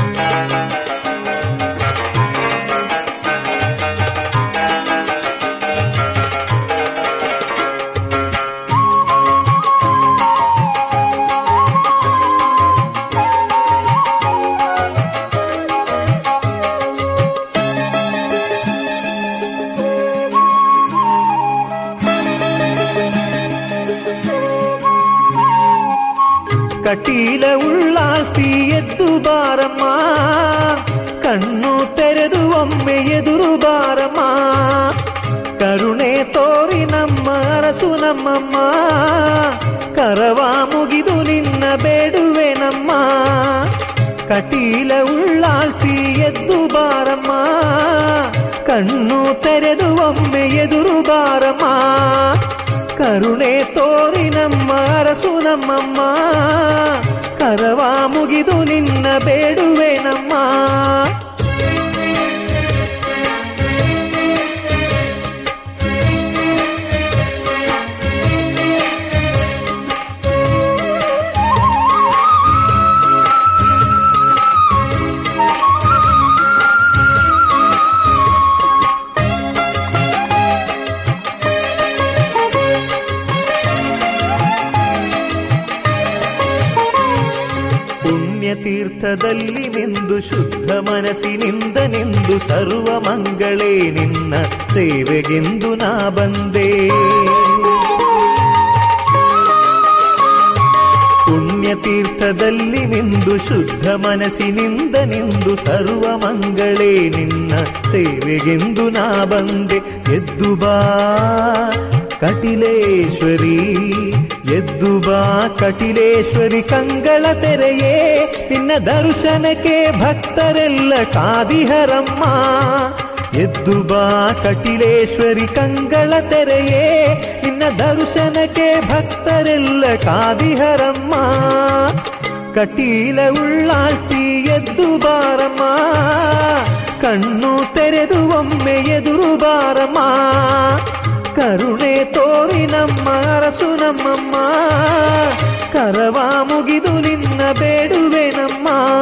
ಕಟೀಲ ಉಳ್ಳಾಲ್ತಿ ಎದ್ದು ಬಾರಮ್ಮ ಕಣ್ಣು ತೆರೆದು ಒಮ್ಮೆ ಎದುರು ಬಾರಮ್ಮ ಕರುಣೆ ತೋರಿ ನಮ್ಮ ಅರಸು ನಮ್ಮಮ್ಮ ಕರವ ಮುಗಿದು ನಿನ್ನ ಬೇಡುವೆ ನಮ್ಮ ಕಟೀಲ ಉಳ್ಳಾಲ್ತಿ ಎದ್ದು ಬಾರಮ್ಮ ಕಣ್ಣು ತೆರೆದು ಒಮ್ಮೆ ಎದುರು ಬಾರಮ್ಮ ಕರುಣೆ ತೋರಿ ನಮ್ಮ ಅರಸು ನಮ್ಮಮ್ಮ ಕರವ ಮುಗಿದು ನಿನ್ನ ಬೇಡುವೆ ನಮ್ಮ ಪುಣ್ಯತೀರ್ಥದಲ್ಲಿ ನಿಂದು ಶುದ್ಧ ಮನಸ್ಸಿನಿಂದ ನಿಂದು ಸರ್ವ ಮಂಗಳೇ ನಿನ್ನ ಸೇವೆಗೆಂದು ನಾ ಬಂದೆ ಪುಣ್ಯತೀರ್ಥದಲ್ಲಿ ನಿಂದು ಶುದ್ಧ ಮನಸ್ಸಿನಿಂದ ನಿಂದು ಸರ್ವ ಮಂಗಳೇ ನಿನ್ನ ಸೇವೆಗೆಂದು ನಾ ಬಂದೆ ಎದ್ದು ಬಾ ಕಟಿಲೇಶ್ವರಿ ಎದ್ದು ಬಾ ಕಟಿಲೇಶ್ವರಿ ಕಂಗಳ ತೆರೆಯೇ ನಿನ್ನ ದರ್ಶನಕ್ಕೆ ಭಕ್ತರೆಲ್ಲ ಕಾದಿಹರಮ್ಮ ಎದ್ದು ಬಾ ಕಟಿಲೇಶ್ವರಿ ಕಂಗಳ ತೆರೆಯೇ ನಿನ್ನ ದರ್ಶನಕ್ಕೆ ಭಕ್ತರೆಲ್ಲ ಕಾದಿಹರಮ್ಮ ಕಟೀಲ ಉಳ್ಳಾಳ್ತಿ ಎದ್ದು ಬಾರಮ್ಮ ಕಣ್ಣು ತೆರೆದು ಒಮ್ಮೆ ಎದುರು ಬಾರಮ್ಮ ಕರುಣೆ ತೋರಿ ನಮ್ಮ ಅರಸು ನಮ್ಮಮ್ಮ ಕರವ ಮುಗಿದು ನಿನ್ನ ಬೇಡುವೆ ನಮ್ಮ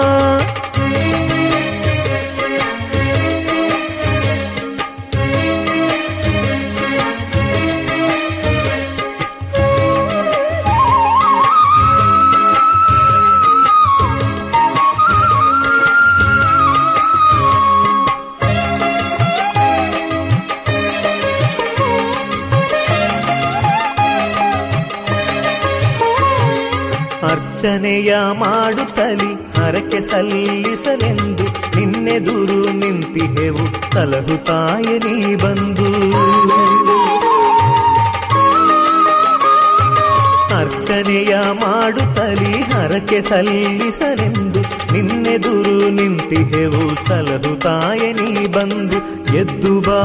ಅರ್ಚನೆಯ ಮಾಡುತ್ತಲಿ ಹರಕೆ ಸಲ್ಲಿಸಲೆಂದು ನಿನ್ನೆದುರು ನಿಂತಿಹೆವು ಸಲಹುತ್ತಾಯ ನೀ ಬಂದು ಅರ್ಚನೆಯ ಮಾಡುತ್ತಲಿ ಹರಕೆ ಸಲ್ಲಿಸಲೆಂದು ನಿನ್ನೆದುರು ನಿಂತಿಹೆವು ಸಲಹುತ್ತಾಯ ನೀ ಬಂದು ಎದ್ದು ಬಾ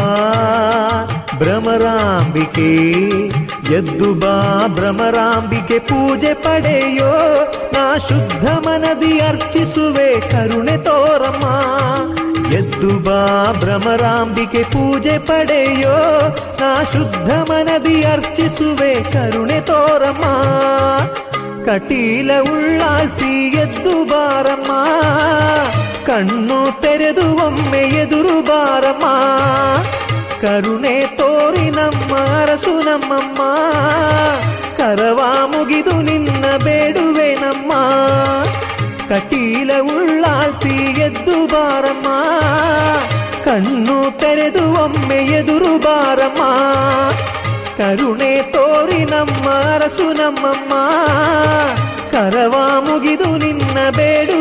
ಭ್ರಮರಾಂಬಿಕೆ ಎದ್ದು ಬಾ ಭ್ರಮರಾಂಬಿಕೆ ಪೂಜೆ ಪಡೆಯೋ ನಾ ಶುದ್ಧ ಮನದಿ ಅರ್ಚಿಸುವೆ ಕರುಣೆ ತೋರಮ್ಮ ಎದ್ದು ಬಾ ಭ್ರಮರಾಂಬಿಕೆ ಪೂಜೆ ಪಡೆಯೋ ನಾ ಶುದ್ಧ ಮನದಿ ಅರ್ಚಿಸುವೆ ಕರುಣೆ ತೋರಮ್ಮ ಕಟೀಲ ಉಳ್ಳಾಳ್ತಿ ಎದ್ದು ಬಾರಮ್ಮ ಕಣ್ಣು ತೆರೆದು ಒಮ್ಮೆ ಎದುರು ಬಾರಮ್ಮ ಕರುಣೆ ತೋರಿ ನಮ್ಮ ಅರಸು ನಮ್ಮಮ್ಮ ಕರವ ಮುಗಿದು ನಿನ್ನ ಬೇಡುವೆ ನಮ್ಮ ಕಟೀಲ ಉಳ್ಳಾಳ್ತಿ ಎದ್ದು ಬಾರಮ್ಮ ಕಣ್ಣು ತೆರೆದು ಒಮ್ಮೆ ಎದುರು ಬಾರಮ್ಮ ಕರುಣೆ ತೋರಿ ನಮ್ಮ ಅರಸು ನಮ್ಮಮ್ಮ ಕರವ ಮುಗಿದು ನಿನ್ನ ಬೇಡು